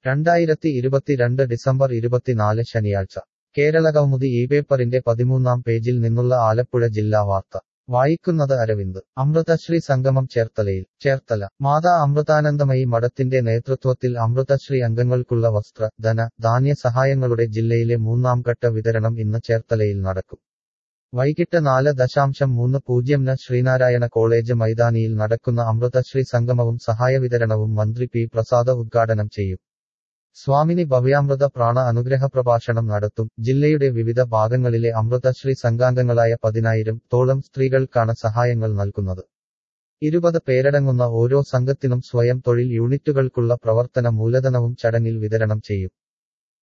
രണ്ടായിരത്തി ഇരുപത്തിരണ്ട് ഡിസംബർ ഇരുപത്തിനാല് ശനിയാഴ്ച കേരളകൗമുദി ഈ പേപ്പറിന്റെ പതിമൂന്നാം പേജിൽ നിന്നുള്ള ആലപ്പുഴ ജില്ലാ വാർത്ത വായിക്കുന്നത് അരവിന്ദ് അമൃതശ്രീ സംഗമം ചേർത്തലയിൽ ചേർത്തല മാതാ അമൃതാനന്ദമയി മഠത്തിന്റെ നേതൃത്വത്തിൽ അമൃതശ്രീ അംഗങ്ങൾക്കുള്ള വസ്ത്ര ധന ധാന്യ സഹായങ്ങളുടെ ജില്ലയിലെ മൂന്നാം ഘട്ട വിതരണം ഇന്ന് ചേർത്തലയിൽ നടക്കും വൈകിട്ട് നാല് ദശാംശം മൂന്ന് പൂജ്യംന് ശ്രീനാരായണ കോളേജ് മൈതാനിയിൽ നടക്കുന്ന അമൃതശ്രീ സംഗമവും സഹായവിതരണവും മന്ത്രി പി പ്രസാദ ഉദ്ഘാടനം ചെയ്യും സ്വാമിനി ഭവ്യാമൃത പ്രാണ അനുഗ്രഹ പ്രഭാഷണം നടത്തും ജില്ലയുടെ വിവിധ ഭാഗങ്ങളിലെ അമൃതശ്രീ സംഘാംഗങ്ങളായ പതിനായിരം തോളം സ്ത്രീകൾക്കാണ് സഹായങ്ങൾ നൽകുന്നത് ഇരുപത് പേരടങ്ങുന്ന ഓരോ സംഘത്തിനും സ്വയം തൊഴിൽ യൂണിറ്റുകൾക്കുള്ള പ്രവർത്തന മൂലധനവും ചടങ്ങിൽ വിതരണം ചെയ്യും